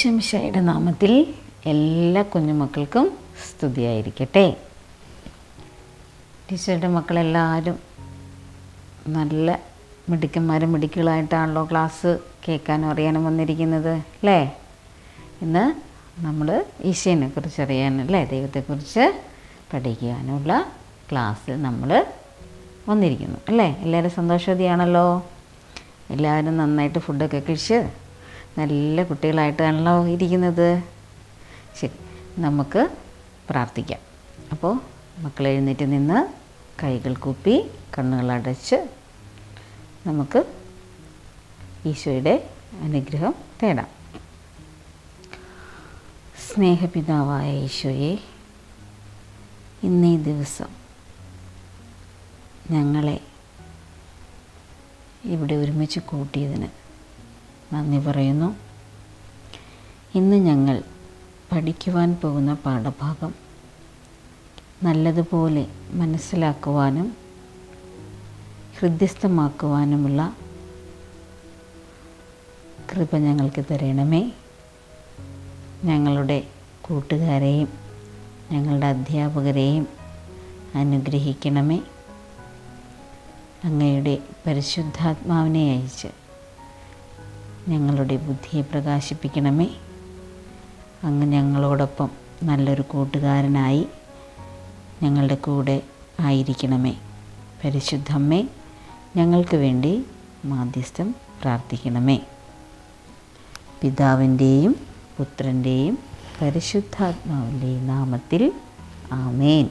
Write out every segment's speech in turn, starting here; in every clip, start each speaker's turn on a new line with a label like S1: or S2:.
S1: ഈശ്വമിശയുടെ നാമത്തിൽ എല്ലാ കുഞ്ഞുമക്കൾക്കും സ്തുതിയായിരിക്കട്ടെ ടീച്ചറുടെ മക്കളെല്ലാവരും നല്ല മിടുക്കന്മാരും മിടുക്കികളായിട്ടാണല്ലോ ക്ലാസ് കേൾക്കാനും അറിയാനും വന്നിരിക്കുന്നത് അല്ലേ ഇന്ന് നമ്മൾ ഈശോനെ കുറിച്ച് അറിയാനും അല്ലേ ദൈവത്തെക്കുറിച്ച് പഠിക്കാനുള്ള ക്ലാസ്സിൽ നമ്മൾ വന്നിരിക്കുന്നു അല്ലേ എല്ലാവരും സന്തോഷവതിയാണല്ലോ എല്ലാവരും നന്നായിട്ട് ഫുഡൊക്കെ കഴിച്ച് നല്ല കുട്ടികളായിട്ടാണല്ലോ ഇരിക്കുന്നത് ശരി നമുക്ക് പ്രാർത്ഥിക്കാം അപ്പോൾ മക്കൾ എഴുന്നേറ്റ് നിന്ന് കൈകൾ കൂപ്പി കണ്ണുകളടച്ച് നമുക്ക് ഈശോയുടെ അനുഗ്രഹം തേടാം സ്നേഹപിതാവായ ഈശോയെ ഇന്നീ ദിവസം ഞങ്ങളെ ഇവിടെ ഒരുമിച്ച് കൂട്ടിയതിന് നന്ദി പറയുന്നു ഇന്ന് ഞങ്ങൾ പഠിക്കുവാൻ പോകുന്ന പാഠഭാഗം നല്ലതുപോലെ മനസ്സിലാക്കുവാനും ഹൃദ്യസ്ഥമാക്കുവാനുമുള്ള കൃപ ഞങ്ങൾക്ക് തരണമേ ഞങ്ങളുടെ കൂട്ടുകാരെയും ഞങ്ങളുടെ അധ്യാപകരെയും അനുഗ്രഹിക്കണമേ അങ്ങയുടെ പരിശുദ്ധാത്മാവിനെ അയച്ച് ഞങ്ങളുടെ ബുദ്ധിയെ പ്രകാശിപ്പിക്കണമേ അങ്ങ് ഞങ്ങളോടൊപ്പം നല്ലൊരു കൂട്ടുകാരനായി ഞങ്ങളുടെ കൂടെ ആയിരിക്കണമേ പരിശുദ്ധമ്മേ ഞങ്ങൾക്ക് വേണ്ടി മാധ്യസ്ഥം പ്രാർത്ഥിക്കണമേ പിതാവിൻ്റെയും പുത്രൻ്റെയും പരിശുദ്ധാത്മാവിൻ്റെയും നാമത്തിൽ ആമേൻ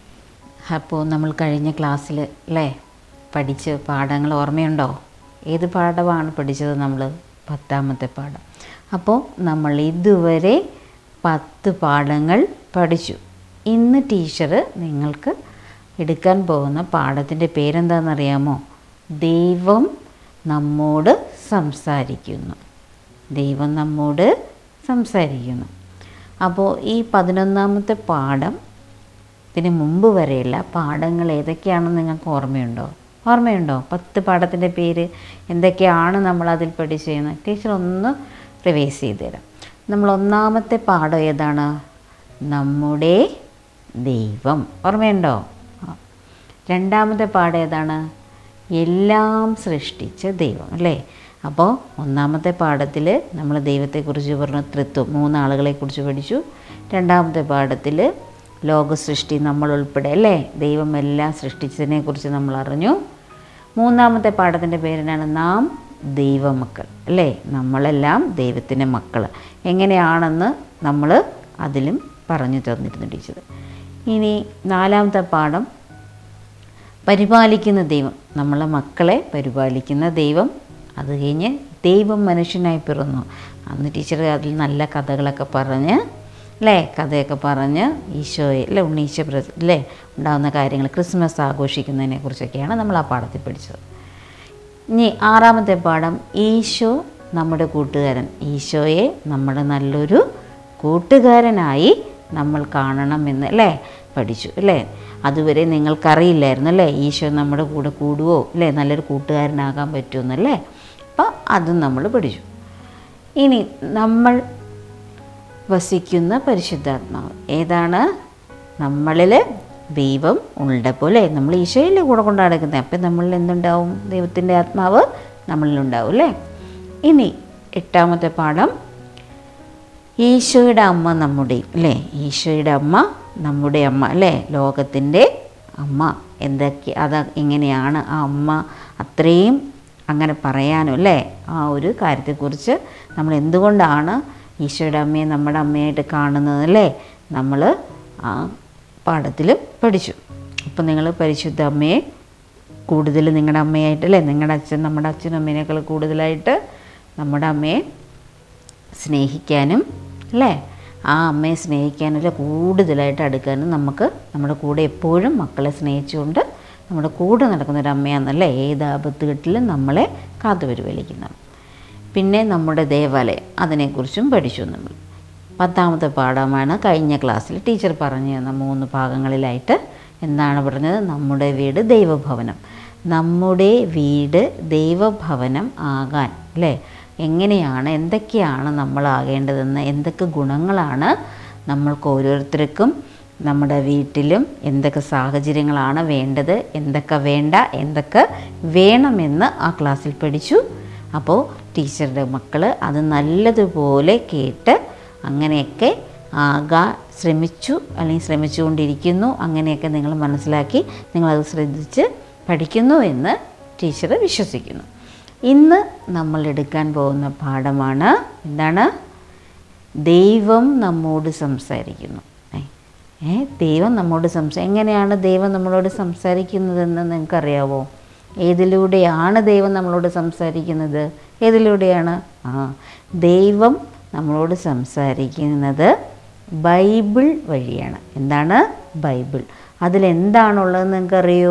S1: അപ്പോൾ നമ്മൾ കഴിഞ്ഞ ക്ലാസ്സിൽ അല്ലേ പഠിച്ച് പാഠങ്ങൾ ഓർമ്മയുണ്ടോ ഏത് പാഠമാണ് പഠിച്ചത് നമ്മൾ പത്താമത്തെ പാഠം അപ്പോൾ നമ്മൾ ഇതുവരെ പത്ത് പാഠങ്ങൾ പഠിച്ചു ഇന്ന് ടീച്ചർ നിങ്ങൾക്ക് എടുക്കാൻ പോകുന്ന പാഠത്തിൻ്റെ പേരെന്താണെന്നറിയാമോ ദൈവം നമ്മോട് സംസാരിക്കുന്നു ദൈവം നമ്മോട് സംസാരിക്കുന്നു അപ്പോൾ ഈ പതിനൊന്നാമത്തെ പാഠം ഇതിന് മുമ്പ് വരെയുള്ള പാഠങ്ങൾ ഏതൊക്കെയാണെന്ന് നിങ്ങൾക്ക് ഓർമ്മയുണ്ടോ ഓർമ്മയുണ്ടോ പത്ത് പാഠത്തിൻ്റെ പേര് എന്തൊക്കെയാണ് നമ്മൾ അതിൽ പഠിച്ചതെന്ന് ടീച്ചർ ഒന്ന് റിവൈസ് ചെയ്ത് തരാം നമ്മൾ ഒന്നാമത്തെ പാഠം ഏതാണ് നമ്മുടെ ദൈവം ഓർമ്മയുണ്ടോ ആ. രണ്ടാമത്തെ പാഠം ഏതാണ് എല്ലാം സൃഷ്ടിച്ച ദൈവം അല്ലേ അപ്പോൾ ഒന്നാമത്തെ പാഠത്തിൽ നമ്മൾ ദൈവത്തെക്കുറിച്ച് പറഞ്ഞു തൃത്വം മൂന്നാളുകളെക്കുറിച്ച് പഠിച്ചു രണ്ടാമത്തെ പാഠത്തിൽ ലോക സൃഷ്ടി നമ്മൾ ഉൾപ്പെടെ അല്ലേ ദൈവം എല്ലാം സൃഷ്ടിച്ചതിനെക്കുറിച്ച് നമ്മൾ അറിഞ്ഞു മൂന്നാമത്തെ പാഠത്തിൻ്റെ പേരിനാണ് നാം ദൈവമക്കൾ അല്ലേ നമ്മളെല്ലാം ദൈവത്തിൻ്റെ മക്കൾ എങ്ങനെയാണെന്ന് നമ്മൾ അതിലും പറഞ്ഞു തന്നിരുന്നു ടീച്ചർ ഇനി നാലാമത്തെ പാഠം പരിപാലിക്കുന്ന ദൈവം നമ്മളെ മക്കളെ പരിപാലിക്കുന്ന ദൈവം അത് കഴിഞ്ഞ് ദൈവം മനുഷ്യനായി പിറന്നു അന്ന് ടീച്ചർ അതിൽ നല്ല കഥകളൊക്കെ പറഞ്ഞ് അല്ലേ കഥയൊക്കെ പറഞ്ഞ് ഈശോയെ അല്ലേ ഉണ്ണീശോ പ്ര അല്ലേ ഉണ്ടാകുന്ന കാര്യങ്ങൾ ക്രിസ്മസ് ആഘോഷിക്കുന്നതിനെ കുറിച്ചൊക്കെയാണ് നമ്മൾ ആ പാഠത്തിൽ പഠിച്ചത് ഇനി ആറാമത്തെ പാഠം ഈശോ നമ്മുടെ കൂട്ടുകാരൻ ഈശോയെ നമ്മുടെ നല്ലൊരു കൂട്ടുകാരനായി നമ്മൾ കാണണമെന്ന് അല്ലേ പഠിച്ചു അല്ലേ അതുവരെ നിങ്ങൾക്കറിയില്ലായിരുന്നു അല്ലേ ഈശോ നമ്മുടെ കൂടെ കൂടുവോ അല്ലേ നല്ലൊരു കൂട്ടുകാരനാകാൻ പറ്റുമെന്നല്ലേ അപ്പം അതും നമ്മൾ പഠിച്ചു ഇനി നമ്മൾ വസിക്കുന്ന പരിശുദ്ധാത്മാവ് ഏതാണ് നമ്മളിൽ ദൈവം ഉള്ളപ്പോൾ നമ്മൾ ഈശോയിലെ കൂടെ കൊണ്ട് നടക്കുന്നത് അപ്പം നമ്മളിൽ എന്തുണ്ടാവും ദൈവത്തിൻ്റെ ആത്മാവ് നമ്മളിലുണ്ടാവും അല്ലേ ഇനി എട്ടാമത്തെ പാഠം ഈശോയുടെ അമ്മ നമ്മുടെ അല്ലേ ഈശോയുടെ അമ്മ നമ്മുടെ അമ്മ അല്ലേ ലോകത്തിൻ്റെ അമ്മ എന്തൊക്കെ അത് എങ്ങനെയാണ് ആ അമ്മ അത്രയും അങ്ങനെ പറയാനും അല്ലേ ആ ഒരു കാര്യത്തെക്കുറിച്ച് നമ്മൾ എന്തുകൊണ്ടാണ് ഈശോയുടെ അമ്മയെ നമ്മുടെ അമ്മയായിട്ട് കാണുന്നത് അല്ലേ നമ്മൾ ആ പാഠത്തിൽ പഠിച്ചു അപ്പം നിങ്ങൾ പരിശുദ്ധ അമ്മയെ കൂടുതൽ നിങ്ങളുടെ അമ്മയായിട്ട് അല്ലേ നിങ്ങളുടെ അച്ഛൻ നമ്മുടെ അച്ഛനും അമ്മേനേക്കാൾ കൂടുതലായിട്ട് നമ്മുടെ അമ്മയെ സ്നേഹിക്കാനും അല്ലേ ആ അമ്മയെ സ്നേഹിക്കാനല്ല കൂടുതലായിട്ട് അടുക്കാനും നമുക്ക് നമ്മുടെ കൂടെ എപ്പോഴും മക്കളെ സ്നേഹിച്ചുകൊണ്ട് നമ്മുടെ കൂടെ നടക്കുന്ന ഒരു അമ്മയാണെന്നല്ലേ ഏത് ആപത്തുകെട്ടിലും നമ്മളെ കാത്തുപരിപാലിക്കുന്നത് പിന്നെ നമ്മുടെ ദേവാലയം അതിനെക്കുറിച്ചും പഠിച്ചു നമ്മൾ പത്താമത്തെ പാഠമാണ് കഴിഞ്ഞ ക്ലാസ്സിൽ ടീച്ചർ പറഞ്ഞു തന്ന മൂന്ന് ഭാഗങ്ങളിലായിട്ട് എന്താണ് പറഞ്ഞത് നമ്മുടെ വീട് ദൈവഭവനം നമ്മുടെ വീട് ദൈവഭവനം ആകാൻ അല്ലേ എങ്ങനെയാണ് എന്തൊക്കെയാണ് നമ്മളാകേണ്ടതെന്ന് എന്തൊക്കെ ഗുണങ്ങളാണ് നമ്മൾക്ക് ഓരോരുത്തർക്കും നമ്മുടെ വീട്ടിലും എന്തൊക്കെ സാഹചര്യങ്ങളാണ് വേണ്ടത് എന്തൊക്കെ വേണ്ട എന്തൊക്കെ വേണമെന്ന് ആ ക്ലാസ്സിൽ പഠിച്ചു അപ്പോൾ ടീച്ചറുടെ മക്കൾ അത് നല്ലതുപോലെ കേട്ട് അങ്ങനെയൊക്കെ ആകാൻ ശ്രമിച്ചു അല്ലെങ്കിൽ ശ്രമിച്ചുകൊണ്ടിരിക്കുന്നു അങ്ങനെയൊക്കെ നിങ്ങൾ മനസ്സിലാക്കി നിങ്ങളത് ശ്രദ്ധിച്ച് പഠിക്കുന്നു എന്ന് ടീച്ചർ വിശ്വസിക്കുന്നു ഇന്ന് നമ്മൾ എടുക്കാൻ പോകുന്ന പാഠമാണ് എന്താണ് ദൈവം നമ്മോട് സംസാരിക്കുന്നു ഏ, ഏ ദൈവം നമ്മോട് സംസാ എങ്ങനെയാണ് ദൈവം നമ്മളോട് സംസാരിക്കുന്നതെന്ന് നിങ്ങൾക്കറിയാവോ ഏതിലൂടെയാണ് ദൈവം നമ്മളോട് സംസാരിക്കുന്നത് ഏതിലൂടെയാണ് ആ ദൈവം നമ്മളോട് സംസാരിക്കുന്നത് ബൈബിൾ വഴിയാണ് എന്താണ് ബൈബിൾ അതിലെന്താണുള്ളതെന്ന് നിങ്ങൾക്കറിയോ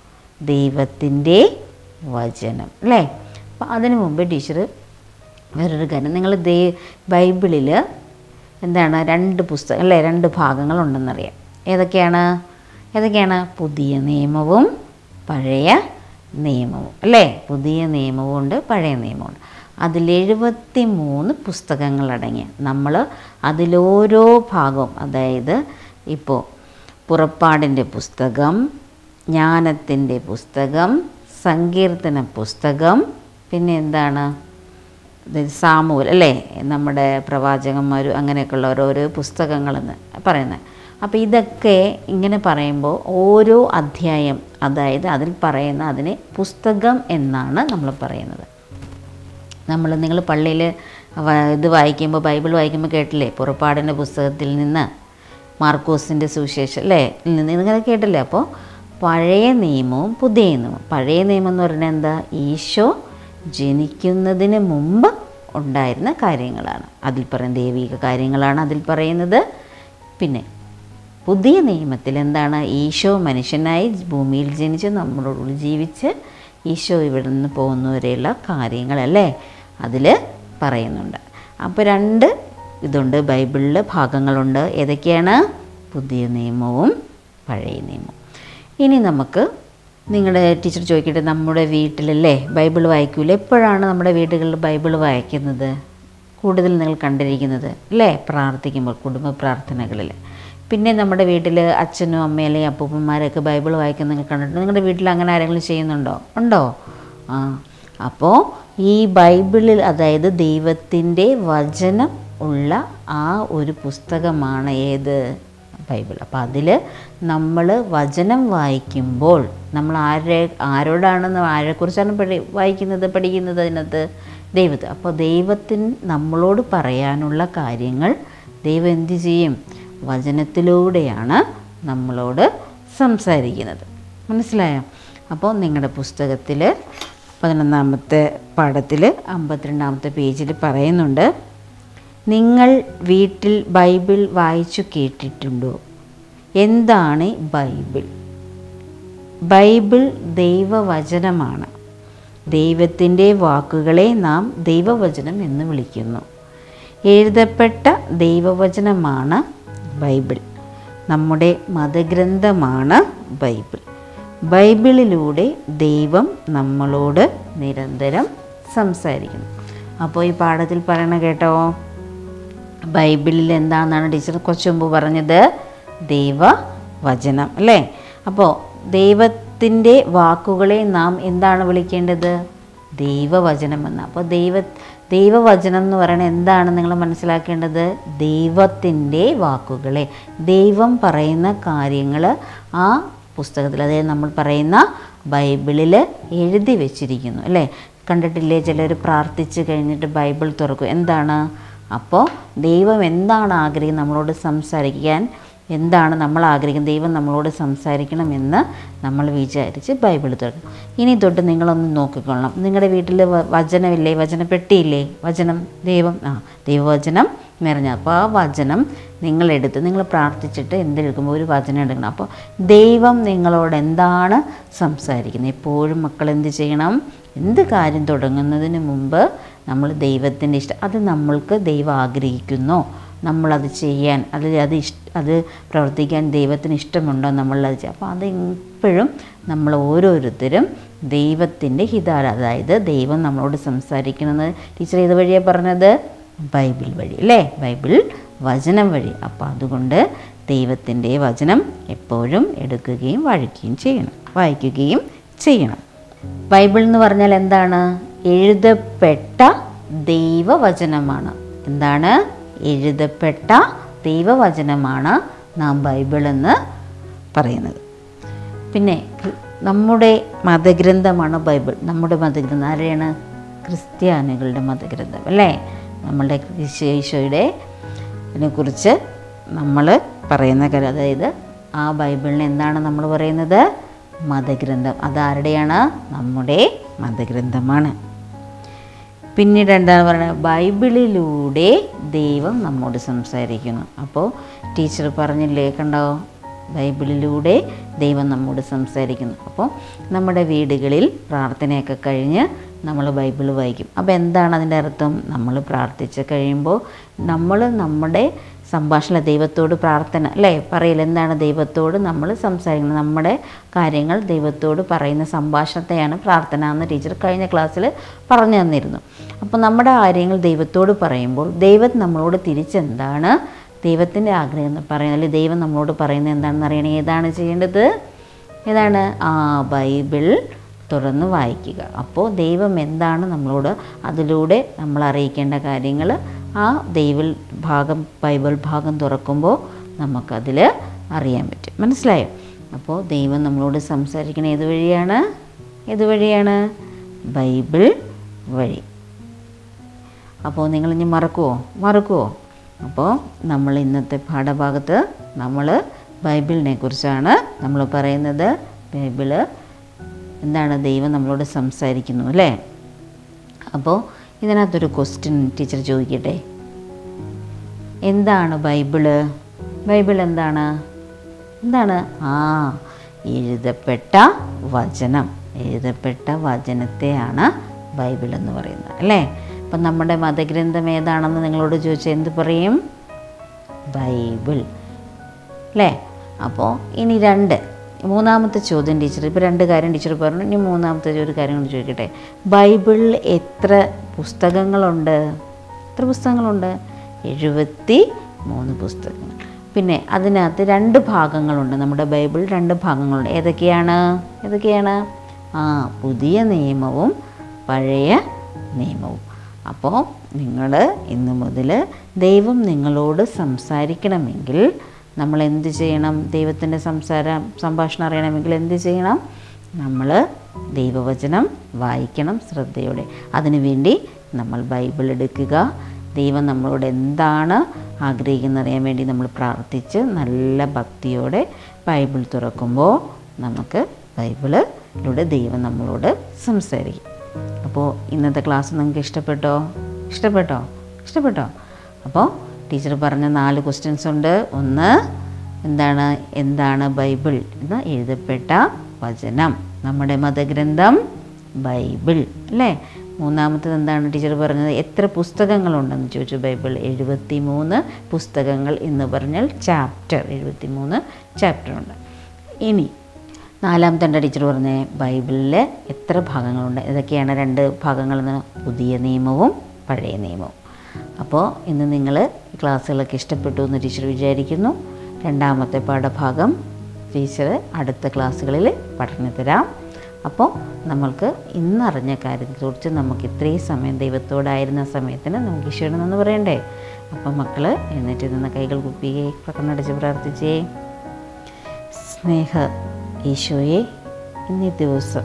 S1: ദൈവത്തിൻ്റെ വചനം അല്ലേ അപ്പം അതിനു മുമ്പ് ടീച്ചർ വേറൊരു കാര്യം നിങ്ങൾ ദേ ബൈബിളിൽ എന്താണ് രണ്ട് പുസ്തകം അല്ലേ രണ്ട് ഭാഗങ്ങളുണ്ടെന്നറിയാം ഏതൊക്കെയാണ് ഏതൊക്കെയാണ് പുതിയ നിയമവും പഴയ നിയമവും അല്ലേ പുതിയ നിയമവും ഉണ്ട് പഴയ നിയമമുണ്ട് അതിൽ എഴുപത്തി മൂന്ന് പുസ്തകങ്ങളടങ്ങിയ നമ്മൾ അതിലോരോ ഭാഗവും അതായത് ഇപ്പോൾ പുറപ്പാടിൻ്റെ പുസ്തകം ജ്ഞാനത്തിൻ്റെ പുസ്തകം സങ്കീർത്തന പുസ്തകം പിന്നെ എന്താണ് ഇത് സാമൂൽ അല്ലേ നമ്മുടെ പ്രവാചകന്മാരും അങ്ങനെയൊക്കെയുള്ള ഓരോരോ പുസ്തകങ്ങളെന്ന് പറയുന്നത് അപ്പോൾ ഇതൊക്കെ ഇങ്ങനെ പറയുമ്പോൾ ഓരോ അധ്യായം അതായത് അതിൽ പറയുന്ന അതിനെ പുസ്തകം എന്നാണ് നമ്മൾ പറയുന്നത് നമ്മൾ നിങ്ങൾ പള്ളിയിൽ ഇത് വായിക്കുമ്പോൾ ബൈബിൾ വായിക്കുമ്പോൾ കേട്ടില്ലേ പുറപ്പാടിൻ്റെ പുസ്തകത്തിൽ നിന്ന് മാർക്കോസിൻ്റെ സുവിശേഷം അല്ലേ നിന്ന് ഇങ്ങനെ കേട്ടില്ലേ അപ്പോൾ പഴയ നിയമവും പുതിയ നിയമവും പഴയ നിയമം എന്ന് പറഞ്ഞാൽ എന്താ ഈശോ ജനിക്കുന്നതിന് മുമ്പ് ഉണ്ടായിരുന്ന കാര്യങ്ങളാണ് അതിൽ പറയുന്ന ദൈവിക കാര്യങ്ങളാണ് അതിൽ പറയുന്നത് പിന്നെ പുതിയ നിയമത്തിൽ എന്താണ് ഈശോ മനുഷ്യനായി ഭൂമിയിൽ ജനിച്ച് നമ്മളോട് ജീവിച്ച് ഈശോ ഇവിടെ നിന്ന് പോകുന്നവരെയുള്ള കാര്യങ്ങളല്ലേ അതിൽ പറയുന്നുണ്ട് അപ്പോൾ രണ്ട് ഇതുണ്ട് ബൈബിളിൽ ഭാഗങ്ങളുണ്ട് ഏതൊക്കെയാണ് പുതിയ നിയമവും പഴയ നിയമവും ഇനി നമുക്ക് നിങ്ങളുടെ ടീച്ചർ ചോദിക്കട്ടെ നമ്മുടെ വീട്ടിലല്ലേ ബൈബിൾ വായിക്കൂലേ എപ്പോഴാണ് നമ്മുടെ വീടുകളിൽ ബൈബിൾ വായിക്കുന്നത് കൂടുതൽ നിങ്ങൾ കണ്ടിരിക്കുന്നത് അല്ലേ പ്രാർത്ഥിക്കുമ്പോൾ കുടുംബ പ്രാർത്ഥനകളിൽ പിന്നെ നമ്മുടെ വീട്ടിൽ അച്ഛനും അമ്മയും അല്ലെങ്കിൽ അപ്പൂപ്പന്മാരൊക്കെ ബൈബിൾ വായിക്കുന്ന നിങ്ങൾ കണ്ടിട്ടുണ്ട് നിങ്ങളുടെ വീട്ടിൽ അങ്ങനെ ആരെങ്കിലും ചെയ്യുന്നുണ്ടോ ഉണ്ടോ ആ അപ്പോൾ ഈ ബൈബിളിൽ അതായത് ദൈവത്തിൻ്റെ വചനം ഉള്ള ആ ഒരു പുസ്തകമാണ് ഏത് ബൈബിൾ അപ്പോൾ അതിൽ നമ്മൾ വചനം വായിക്കുമ്പോൾ നമ്മൾ ആരെ ആരോടാണെന്ന് ആരെക്കുറിച്ചാണ് പഠി വായിക്കുന്നത് പഠിക്കുന്നത് അതിനകത്ത് ദൈവത്തെ അപ്പോൾ ദൈവത്തിന് നമ്മളോട് പറയാനുള്ള കാര്യങ്ങൾ ദൈവം എന്ത് ചെയ്യും വചനത്തിലൂടെയാണ് നമ്മളോട് സംസാരിക്കുന്നത് മനസ്സിലായോ അപ്പോൾ നിങ്ങളുടെ പുസ്തകത്തിൽ പതിനൊന്നാമത്തെ പാഠത്തിൽ അമ്പത്തിരണ്ടാമത്തെ പേജിൽ പറയുന്നുണ്ട് നിങ്ങൾ വീട്ടിൽ ബൈബിൾ വായിച്ചു കേട്ടിട്ടുണ്ടോ എന്താണ് ബൈബിൾ ബൈബിൾ ദൈവവചനമാണ് ദൈവത്തിൻ്റെ വാക്കുകളെ നാം ദൈവവചനം എന്ന് വിളിക്കുന്നു എഴുതപ്പെട്ട ദൈവവചനമാണ് ബൈബിൾ നമ്മുടെ മതഗ്രന്ഥമാണ് ബൈബിൾ ബൈബിളിലൂടെ ദൈവം നമ്മളോട് നിരന്തരം സംസാരിക്കുന്നു അപ്പോൾ ഈ പാഠത്തിൽ പറയണ കേട്ടോ ബൈബിളിൽ എന്താണെന്നാണ് ടീച്ചർ കുറച്ച് മുമ്പ് പറഞ്ഞത് ദൈവവചനം അല്ലേ അപ്പോൾ ദൈവത്തിൻ്റെ വാക്കുകളെ നാം എന്താണ് വിളിക്കേണ്ടത് ദൈവവചനം എന്ന് അപ്പോൾ ദൈവ ദൈവവചനം എന്ന് പറയുന്നത് എന്താണ് നിങ്ങൾ മനസ്സിലാക്കേണ്ടത് ദൈവത്തിൻ്റെ വാക്കുകളെ ദൈവം പറയുന്ന കാര്യങ്ങൾ ആ പുസ്തകത്തിൽ അതായത് നമ്മൾ പറയുന്ന ബൈബിളിൽ എഴുതി വെച്ചിരിക്കുന്നു അല്ലേ കണ്ടിട്ടില്ലേ ചിലർ പ്രാർത്ഥിച്ച് കഴിഞ്ഞിട്ട് ബൈബിൾ തുറക്കും എന്താണ് അപ്പോൾ ദൈവം എന്താണ് ആഗ്രഹിക്കുന്നത് നമ്മളോട് സംസാരിക്കാൻ എന്താണ് നമ്മൾ ആഗ്രഹിക്കുന്നത് ദൈവം നമ്മളോട് സംസാരിക്കണമെന്ന് നമ്മൾ വിചാരിച്ച് ബൈബിൾ തുറക്കും ഇനി തൊട്ട് നിങ്ങളൊന്ന് നോക്കിക്കൊള്ളണം നിങ്ങളുടെ വീട്ടിൽ വ- വചനമില്ലേ വചനപ്പെട്ടിയില്ലേ വചനം ദൈവം ആ ദൈവവചനം നിറഞ്ഞ അപ്പോൾ ആ വചനം നിങ്ങളെടുത്ത് നിങ്ങൾ പ്രാർത്ഥിച്ചിട്ട് എന്തെടുക്കുമ്പോൾ ഒരു വചനം എടുക്കണം അപ്പോൾ ദൈവം നിങ്ങളോട് എന്താണ് സംസാരിക്കുന്നത് എപ്പോഴും മക്കൾ എന്ത് ചെയ്യണം എന്ത് കാര്യം തുടങ്ങുന്നതിന് മുമ്പ് നമ്മൾ ദൈവത്തിൻ്റെ ഇഷ്ടം അത് നമ്മൾക്ക് ദൈവം ആഗ്രഹിക്കുന്നോ നമ്മളത് ചെയ്യാൻ അത് അത് ഇഷ് അത് പ്രവർത്തിക്കാൻ ദൈവത്തിന് ഇഷ്ടമുണ്ടോ നമ്മളത് ചെയ്യുക അപ്പോൾ അത് എപ്പോഴും നമ്മൾ ഓരോരുത്തരും ദൈവത്തിൻ്റെ ഹിതാല അതായത് ദൈവം നമ്മളോട് സംസാരിക്കുന്നത് ടീച്ചർ ഏത് വഴിയാണ് പറഞ്ഞത് ബൈബിൾ വഴി അല്ലേ ബൈബിൾ വചനം വഴി അപ്പോൾ അതുകൊണ്ട് ദൈവത്തിൻ്റെ വചനം എപ്പോഴും എടുക്കുകയും വായിക്കുകയും ചെയ്യണം വായിക്കുകയും ചെയ്യണം ബൈബിൾ എന്ന് പറഞ്ഞാൽ എന്താണ് എഴുതപ്പെട്ട ദൈവവചനമാണ് എന്താണ് എഴുതപ്പെട്ട ദൈവവചനമാണ് നാം ബൈബിൾ എന്ന് പറയുന്നത് പിന്നെ ക്രി- നമ്മുടെ മതഗ്രന്ഥമാണ് ബൈബിൾ നമ്മുടെ മതഗ്രന്ഥം ആരെയാണ് ക്രിസ്ത്യാനികളുടെ മതഗ്രന്ഥം അല്ലേ നമ്മളുടെ ഈശോ- ഈശോയുടെ ഇതിനെക്കുറിച്ച് നമ്മൾ പറയുന്ന കാര്യം അതായത് ആ ബൈബിളിന് എന്താണ് നമ്മൾ പറയുന്നത് മതഗ്രന്ഥം അതാരുടെയാണ് നമ്മുടെ മതഗ്രന്ഥമാണ് പിന്നീട് എന്താണ് പറയുന്നത് ബൈബിളിലൂടെ ദൈവം നമ്മോട് സംസാരിക്കുന്നു അപ്പോൾ ടീച്ചർ പറഞ്ഞില്ലേ കണ്ടോ ബൈബിളിലൂടെ ദൈവം നമ്മോട് സംസാരിക്കുന്നു അപ്പോൾ നമ്മുടെ വീടുകളിൽ പ്രാർത്ഥനയൊക്കെ കഴിഞ്ഞ് നമ്മൾ ബൈബിൾ വായിക്കും അപ്പോൾ എന്താണ് അതിൻ്റെ അർത്ഥം നമ്മൾ പ്രാർത്ഥിച്ച് കഴിയുമ്പോൾ നമ്മൾ നമ്മുടെ സംഭാഷണ ദൈവത്തോട് പ്രാർത്ഥന അല്ലേ പറയില്ല എന്താണ് ദൈവത്തോട് നമ്മൾ സംസാരിക്കുന്നത് നമ്മുടെ കാര്യങ്ങൾ ദൈവത്തോട് പറയുന്ന സംഭാഷണത്തെയാണ് പ്രാർത്ഥന എന്ന് ടീച്ചർ കഴിഞ്ഞ ക്ലാസ്സിൽ പറഞ്ഞു തന്നിരുന്നു അപ്പോൾ നമ്മുടെ കാര്യങ്ങൾ ദൈവത്തോട് പറയുമ്പോൾ ദൈവം നമ്മളോട് തിരിച്ചെന്താണ് ദൈവത്തിൻ്റെ ആഗ്രഹം എന്ന് പറയുന്നത് അല്ലെങ്കിൽ ദൈവം നമ്മളോട് പറയുന്നത് എന്താണെന്ന് അറിയണേ ഏതാണ് ചെയ്യേണ്ടത് ഏതാണ് ആ ബൈബിൾ തുറന്ന് വായിക്കുക അപ്പോൾ ദൈവം എന്താണ് നമ്മളോട് അതിലൂടെ നമ്മൾ അറിയിക്കേണ്ട കാര്യങ്ങൾ ആ ദൈവ ഭാഗം ബൈബിൾ ഭാഗം തുറക്കുമ്പോൾ നമുക്കതിൽ അറിയാൻ പറ്റും മനസ്സിലായോ അപ്പോൾ ദൈവം നമ്മളോട് സംസാരിക്കണ ഏത് വഴിയാണ് ഏത് വഴിയാണ് ബൈബിൾ വഴി അപ്പോൾ നിങ്ങളിനി മറക്കുമോ മറക്കുമോ അപ്പോൾ നമ്മൾ ഇന്നത്തെ പാഠഭാഗത്ത് നമ്മൾ ബൈബിളിനെ കുറിച്ചാണ് നമ്മൾ പറയുന്നത് ബൈബിള് എന്താണ് ദൈവം നമ്മളോട് സംസാരിക്കുന്നു അല്ലേ അപ്പോൾ ഇതിനകത്തൊരു ക്വസ്റ്റ്യൻ ടീച്ചർ ചോദിക്കട്ടെ എന്താണ് ബൈബിള് ബൈബിൾ എന്താണ് എന്താണ് ആ എഴുതപ്പെട്ട വചനം എഴുതപ്പെട്ട വചനത്തെയാണ് ബൈബിൾ എന്ന് പറയുന്നത് അല്ലേ അപ്പം നമ്മുടെ മതഗ്രന്ഥം ഏതാണെന്ന് നിങ്ങളോട് ചോദിച്ചാൽ എന്ത് പറയും ബൈബിൾ അല്ലേ അപ്പോൾ ഇനി രണ്ട് മൂന്നാമത്തെ ചോദ്യം ടീച്ചർ ഇപ്പോൾ രണ്ട് കാര്യം ടീച്ചർ പറഞ്ഞു ഇനി മൂന്നാമത്തെ ഒരു കാര്യം കൊണ്ട് ചോദിക്കട്ടെ ബൈബിളിൽ എത്ര പുസ്തകങ്ങളുണ്ട് എത്ര പുസ്തകങ്ങളുണ്ട് എഴുപത്തി മൂന്ന് പുസ്തകങ്ങൾ പിന്നെ അതിനകത്ത് രണ്ട് ഭാഗങ്ങളുണ്ട് നമ്മുടെ ബൈബിൾ രണ്ട് ഭാഗങ്ങളുണ്ട് ഏതൊക്കെയാണ് ഏതൊക്കെയാണ് ആ പുതിയ നിയമവും പഴയ നിയമവും അപ്പോൾ നിങ്ങൾ ഇന്നു മുതൽ ദൈവം നിങ്ങളോട് സംസാരിക്കണമെങ്കിൽ നമ്മൾ എന്ത് ചെയ്യണം ദൈവത്തിൻ്റെ സംസാരം സംഭാഷണം അറിയണമെങ്കിൽ എന്ത് ചെയ്യണം നമ്മൾ ദൈവവചനം വായിക്കണം ശ്രദ്ധയോടെ അതിനുവേണ്ടി നമ്മൾ ബൈബിൾ എടുക്കുക ദൈവം നമ്മളോട് എന്താണ് ആഗ്രഹിക്കുന്നത് അറിയാൻ വേണ്ടി നമ്മൾ പ്രാർത്ഥിച്ച് നല്ല ഭക്തിയോടെ ബൈബിൾ തുറക്കുമ്പോൾ നമുക്ക് ബൈബിളിലൂടെ ദൈവം നമ്മളോട് സംസാരിക്കും അപ്പോൾ ഇന്നത്തെ ക്ലാസ് നിങ്ങൾക്ക് ഇഷ്ടപ്പെട്ടോ ഇഷ്ടപ്പെട്ടോ ഇഷ്ടപ്പെട്ടോ അപ്പോൾ ടീച്ചർ പറഞ്ഞ നാല് ക്വസ്റ്റ്യൻസ് ഉണ്ട് ഒന്ന് എന്താണ് എന്താണ് ബൈബിൾ എന്ന് എഴുതപ്പെട്ട വചനം നമ്മുടെ മതഗ്രന്ഥം ബൈബിൾ അല്ലേ മൂന്നാമത്തത് എന്താണ് ടീച്ചർ പറഞ്ഞത് എത്ര പുസ്തകങ്ങളുണ്ടെന്ന് ചോദിച്ചു ബൈബിൾ എഴുപത്തി മൂന്ന് പുസ്തകങ്ങൾ എന്ന് പറഞ്ഞാൽ ചാപ്റ്റർ എഴുപത്തി മൂന്ന് ചാപ്റ്റർ ഉണ്ട് ഇനി നാലാമത്തെ എന്താ ടീച്ചർ പറഞ്ഞേ ബൈബിളിൽ എത്ര ഭാഗങ്ങളുണ്ട് ഇതൊക്കെയാണ് രണ്ട് ഭാഗങ്ങളെന്ന് പുതിയ നിയമവും പഴയ നിയമവും അപ്പോൾ ഇന്ന് നിങ്ങൾ ക്ലാസ്സുകളൊക്കെ ഇഷ്ടപ്പെട്ടു എന്ന് ടീച്ചർ വിചാരിക്കുന്നു രണ്ടാമത്തെ പാഠഭാഗം ടീച്ചർ അടുത്ത ക്ലാസ്സുകളിൽ പഠനം തരാം അപ്പോൾ നമ്മൾക്ക് ഇന്നറിഞ്ഞ കാര്യത്തെക്കുറിച്ച് നമുക്ക് ഇത്രയും സമയം ദൈവത്തോടായിരുന്ന സമയത്തിന് നമുക്ക് ഈശോയുടെ നിന്ന് പറയണ്ടേ അപ്പം മക്കൾ എഴുന്നേറ്റ് നിന്ന് കൈകൾ കുപ്പിയെ കണ്ണടച്ച് പ്രാർത്ഥിച്ചേ സ്നേഹ ഈശോയെ ഇന്നീ ദിവസം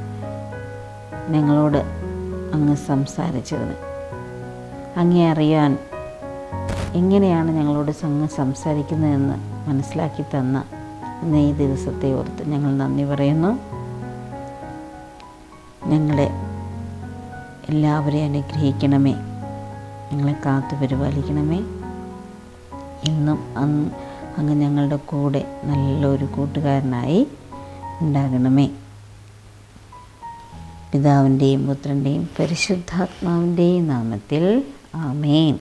S1: ഞങ്ങളോട് അങ്ങ് സംസാരിച്ചതിന് അങ്ങേ അറിയാൻ എങ്ങനെയാണ് ഞങ്ങളോട് അങ്ങ് സംസാരിക്കുന്നതെന്ന് മനസ്സിലാക്കി തന്ന ഇന്ന് ഈ ദിവസത്തെ ഓർത്ത് ഞങ്ങൾ നന്ദി പറയുന്നു ഞങ്ങളെ എല്ലാവരെയും അനുഗ്രഹിക്കണമേ ഞങ്ങളെ കാത്തു പരിപാലിക്കണമേ ഇന്നും അങ്ങ് അങ്ങ് ഞങ്ങളുടെ കൂടെ നല്ലൊരു കൂട്ടുകാരനായി ഉണ്ടാകണമേ പിതാവിൻ്റെയും പുത്രൻ്റെയും പരിശുദ്ധാത്മാവിൻ്റെയും നാമത്തിൽ ആമേൻ